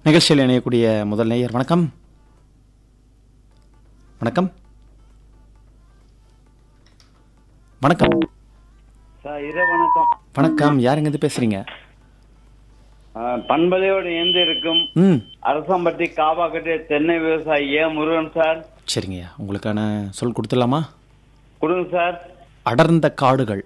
நிகழ்ச்சியில் இணையக்கூடிய முதல் நேயர் வணக்கம் வணக்கம் வணக்கம் சார் இரவு வணக்கம் வணக்கம் யாருங்க இது பேசுறீங்க ஆ, பண்பலையோடு இணைந்து இருக்கும் ம் அரசம்பட்டி காவாக்கட்டி தென்னை விவசாயி ஏ முருகன் சார் சரிங்கய்யா உங்களுக்கான சொல் கொடுத்துடலாமா கொடுங்க சார் அடர்ந்த காடுகள்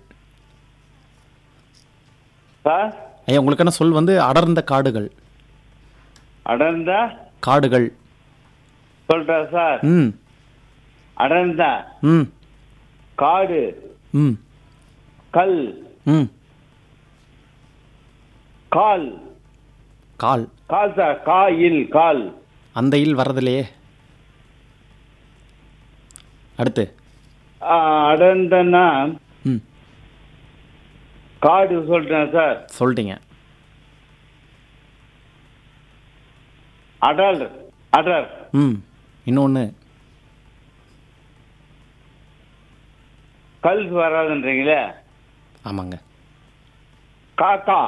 சார் ஐயா உங்களுக்கான சொல் வந்து அடர்ந்த காடுகள் அடர்ந்த காடுகள் சொல்றா சார் ம் அடர்ந்த ம் காடு ம் கல் ம் கால் கால் கால் சார் காயில் கால் அந்த இல் வர்றதில்லையே அடுத்து ஆ, அடர்ந்தனா ம் காடு சொல்றேன் சார் சொல்லிட்டீங்க அடர் அடர் ம் இன்னொன்று கல் வராதுன்றீங்களே ஆமாங்க காக்கா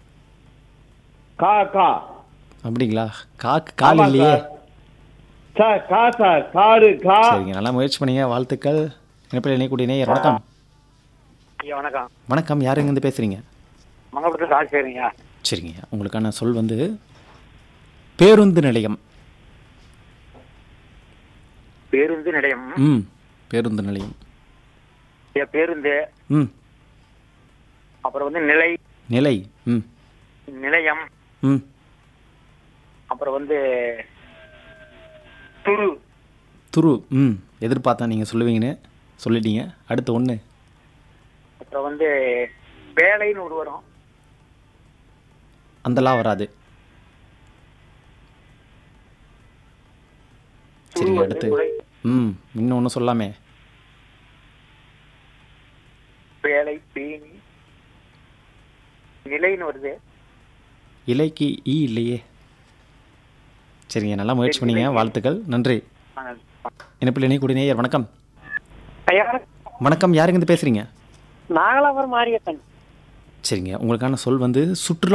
காக்கா அப்படிங்களா காக்கு கால் ஆமா இல்லையே சார். சார் கா சார் காடு கா சரிங்க நல்லா முயற்சி பண்ணீங்க வாழ்த்துக்கள் இணைப்பில் இணையக்கூடிய நேயர் வணக்கம் ஐயா வணக்கம் வணக்கம் யார் எங்கேருந்து பேசுகிறீங்க மங்கபுரத்தில் ராஜசேகரிங்க சரிங்க உங்களுக்கான சொல் வந்து பேருந்து நிலையம் பேருந்து நிலையம் ம் பேருந்து நிலையம் ஐயா, பேருந்து ம் அப்புறம் வந்து நிலை நிலை ம் நிலையம் ம் அப்புறம் வந்து துரு துரு ம் எதிர்பார்த்தேன் நீங்கள் சொல்லுவீங்கன்னு சொல்லிட்டீங்க அடுத்து ஒன்று அப்புறம் வந்து வேலைன்னு ஒரு வரும் அந்தலாம் வராது துரு சரிங்க வந்து அடுத்து துளை. ம் இன்னும் ஒன்று சொல்லாமே வேலை பீனி நிலைன்னு வருது இலைக்கு ஈ இல்லையே சரிங்க நல்லா முயற்சி பண்ணீங்க வாழ்த்துக்கள் நன்றி ஆ, இணைப்பில் இணையக்கூடிய நேயர் வணக்கம் ஐயா வணக்கம் யாருங்க இருந்து பேசுகிறீங்க நாகலாபுரம் மாரியப்பன் சரிங்க உங்களுக்கான சொல் வந்து சுற்றுலா